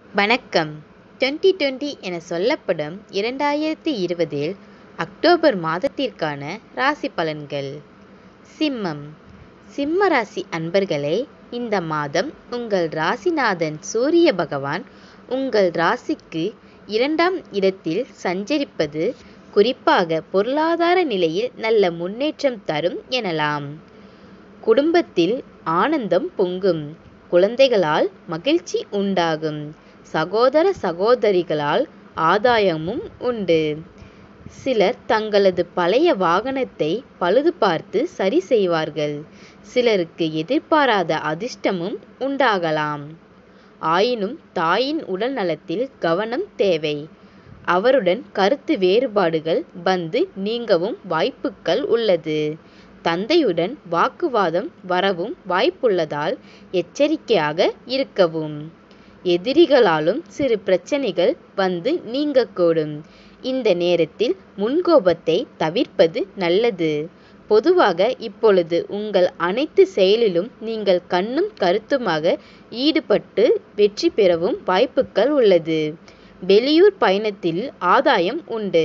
வணக்கம் twenty twenty என சொல்லப்படும் இரண்டாயிரத்தி இருபதில் அக்டோபர் மாதத்திற்கான ராசி பலன்கள் சிம்மம் சிம்ம ராசி அன்பர்களே இந்த மாதம் உங்கள் ராசிநாதன் சூரிய பகவான் உங்கள் ராசிக்கு இரண்டாம் இடத்தில் சஞ்சரிப்பது குறிப்பாக பொருளாதார நிலையில் நல்ல முன்னேற்றம் தரும் எனலாம் குடும்பத்தில் ஆனந்தம் பொங்கும் குழந்தைகளால் மகிழ்ச்சி உண்டாகும் சகோதர சகோதரிகளால் ஆதாயமும் உண்டு சிலர் தங்களது பழைய வாகனத்தை பழுது பார்த்து சரி செய்வார்கள் சிலருக்கு எதிர்பாராத அதிர்ஷ்டமும் உண்டாகலாம் ஆயினும் தாயின் உடல் நலத்தில் கவனம் தேவை அவருடன் கருத்து வேறுபாடுகள் வந்து நீங்கவும் வாய்ப்புகள் உள்ளது தந்தையுடன் வாக்குவாதம் வரவும் வாய்ப்புள்ளதால் எச்சரிக்கையாக இருக்கவும் எதிரிகளாலும் சிறு பிரச்சனைகள் வந்து நீங்கக்கூடும் இந்த நேரத்தில் முன்கோபத்தை தவிர்ப்பது நல்லது பொதுவாக இப்பொழுது உங்கள் அனைத்து செயலிலும் நீங்கள் கண்ணும் கருத்துமாக ஈடுபட்டு வெற்றி பெறவும் வாய்ப்புகள் உள்ளது வெளியூர் பயணத்தில் ஆதாயம் உண்டு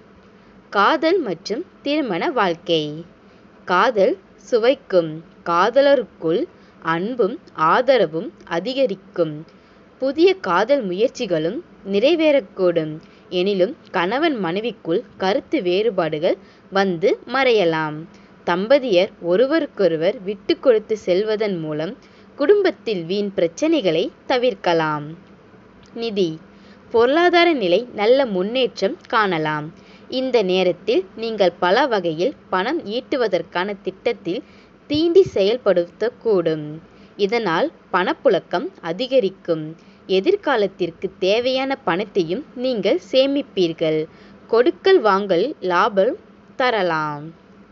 காதல் மற்றும் திருமண வாழ்க்கை காதல் சுவைக்கும் காதலருக்குள் அன்பும் ஆதரவும் அதிகரிக்கும் புதிய காதல் முயற்சிகளும் நிறைவேறக்கூடும் எனினும் கணவன் மனைவிக்குள் கருத்து வேறுபாடுகள் வந்து மறையலாம் தம்பதியர் ஒருவருக்கொருவர் விட்டு கொடுத்து செல்வதன் மூலம் குடும்பத்தில் வீண் பிரச்சனைகளை தவிர்க்கலாம் நிதி பொருளாதார நிலை நல்ல முன்னேற்றம் காணலாம் இந்த நேரத்தில் நீங்கள் பல வகையில் பணம் ஈட்டுவதற்கான திட்டத்தில் தீண்டி செயல்படுத்தக்கூடும் இதனால் பணப்புழக்கம் அதிகரிக்கும் எதிர்காலத்திற்கு தேவையான பணத்தையும் நீங்கள் சேமிப்பீர்கள் கொடுக்கல் வாங்கல் லாபம் தரலாம்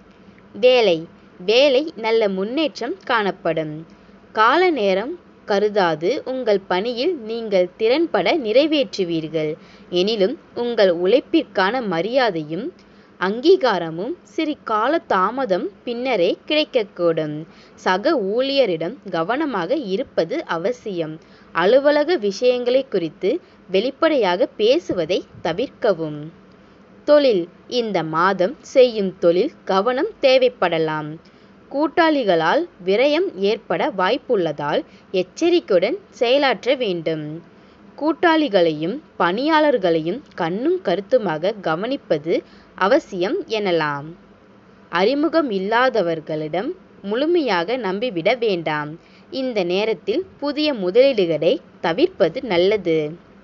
வேலை வேலை நல்ல முன்னேற்றம் காணப்படும் கால நேரம் கருதாது உங்கள் பணியில் நீங்கள் திறன்பட நிறைவேற்றுவீர்கள் எனினும் உங்கள் உழைப்பிற்கான மரியாதையும் அங்கீகாரமும் சிறு கால தாமதம் பின்னரே கிடைக்கக்கூடும் சக ஊழியரிடம் கவனமாக இருப்பது அவசியம் அலுவலக விஷயங்களை குறித்து வெளிப்படையாக பேசுவதை தவிர்க்கவும் தொழில் இந்த மாதம் செய்யும் தொழில் கவனம் தேவைப்படலாம் கூட்டாளிகளால் விரயம் ஏற்பட வாய்ப்புள்ளதால் எச்சரிக்கையுடன் செயலாற்ற வேண்டும் கூட்டாளிகளையும் பணியாளர்களையும் கண்ணும் கருத்துமாக கவனிப்பது அவசியம் எனலாம் அறிமுகம் இல்லாதவர்களிடம் முழுமையாக நம்பிவிட வேண்டாம் இந்த நேரத்தில் புதிய முதலீடுகளை தவிர்ப்பது நல்லது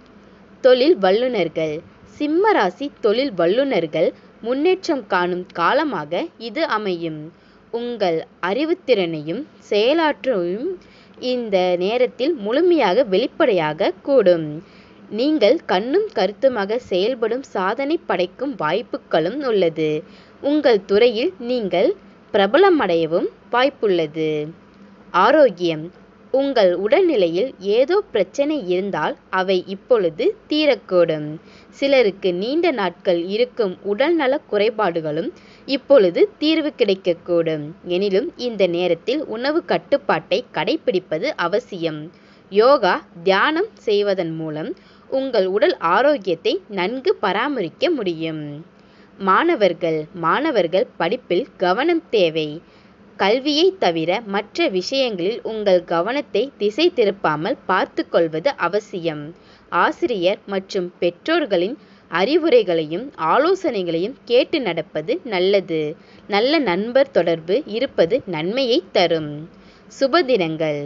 தொழில் வல்லுநர்கள் சிம்ம ராசி தொழில் வல்லுநர்கள் முன்னேற்றம் காணும் காலமாக இது அமையும் உங்கள் அறிவுத்திறனையும் செயலாற்றையும் இந்த நேரத்தில் முழுமையாக வெளிப்படையாக கூடும் நீங்கள் கண்ணும் கருத்துமாக செயல்படும் சாதனை படைக்கும் வாய்ப்புகளும் உள்ளது உங்கள் துறையில் நீங்கள் பிரபலமடையவும் வாய்ப்புள்ளது ஆரோக்கியம் உங்கள் உடல்நிலையில் ஏதோ பிரச்சனை இருந்தால் அவை இப்பொழுது தீரக்கூடும் சிலருக்கு நீண்ட நாட்கள் இருக்கும் உடல்நல குறைபாடுகளும் இப்பொழுது தீர்வு கிடைக்கக்கூடும் எனினும் இந்த நேரத்தில் உணவு கட்டுப்பாட்டை கடைபிடிப்பது அவசியம் யோகா தியானம் செய்வதன் மூலம் உங்கள் உடல் ஆரோக்கியத்தை நன்கு பராமரிக்க முடியும் மாணவர்கள் மாணவர்கள் படிப்பில் கவனம் தேவை கல்வியை தவிர மற்ற விஷயங்களில் உங்கள் கவனத்தை திசை திருப்பாமல் பார்த்து கொள்வது அவசியம் ஆசிரியர் மற்றும் பெற்றோர்களின் அறிவுரைகளையும் ஆலோசனைகளையும் கேட்டு நடப்பது நல்லது நல்ல நண்பர் தொடர்பு இருப்பது நன்மையை தரும் சுபதினங்கள்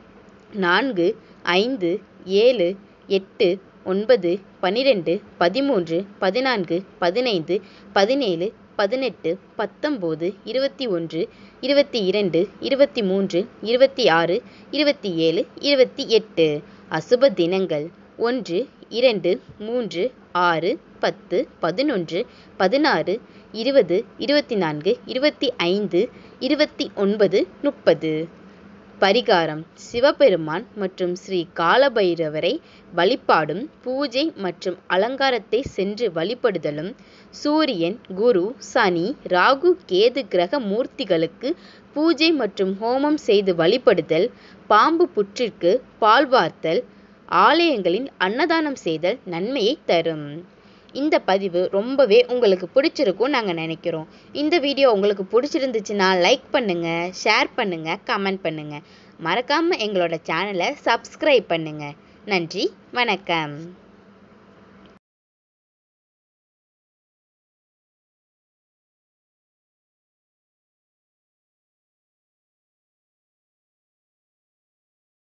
நான்கு ஐந்து ஏழு எட்டு ஒன்பது பனிரெண்டு பதிமூன்று பதினான்கு பதினைந்து பதினேழு பதினெட்டு பத்தொம்போது இருபத்தி ஒன்று இருபத்தி இரண்டு இருபத்தி மூன்று இருபத்தி ஆறு இருபத்தி ஏழு இருபத்தி எட்டு அசுப தினங்கள் ஒன்று இரண்டு மூன்று ஆறு பத்து பதினொன்று பதினாறு இருபது இருபத்தி நான்கு இருபத்தி ஐந்து இருபத்தி ஒன்பது முப்பது பரிகாரம் சிவபெருமான் மற்றும் ஸ்ரீ காலபைரவரை வழிபாடும் பூஜை மற்றும் அலங்காரத்தை சென்று வழிபடுதலும் சூரியன் குரு சனி ராகு கேது கிரக மூர்த்திகளுக்கு பூஜை மற்றும் ஹோமம் செய்து வழிபடுதல் பாம்பு புற்றிற்கு பால் வார்த்தல் ஆலயங்களில் அன்னதானம் செய்தல் நன்மையை தரும் இந்த பதிவு ரொம்பவே உங்களுக்கு பிடிச்சிருக்கும் நாங்கள் நினைக்கிறோம் இந்த வீடியோ உங்களுக்கு பிடிச்சிருந்துச்சுன்னா லைக் பண்ணுங்கள் ஷேர் பண்ணுங்கள் கமெண்ட் பண்ணுங்கள் மறக்காமல் எங்களோட சேனலை சப்ஸ்கிரைப் பண்ணுங்கள் நன்றி வணக்கம்